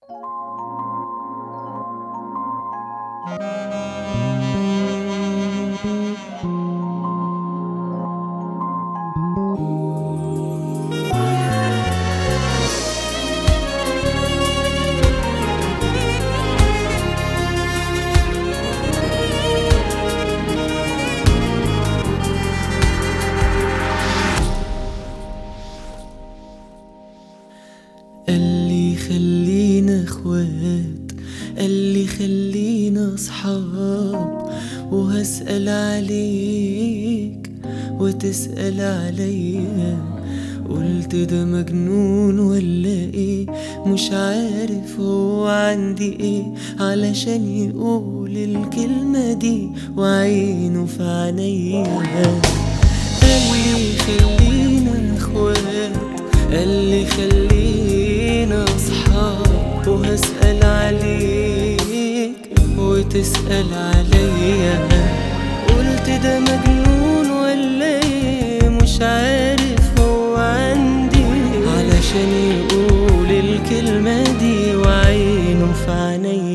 قال لي خلينا اخوات قال لي خلينا اصحاب وهسأل عليك وتسأل عليا قلت ده مجنون ولا ايه مش عارف هو عندي ايه علشان يقول الكلمة دي وعينه في عينيا قال لي خلينا اخوات قال لي خلينا اصحاب وهسأل عليك وتسأل عليا قلت ده مجنون ولا ايه مش عارف هو عندي علشان يقول الكلمة دي وعينه في عينيا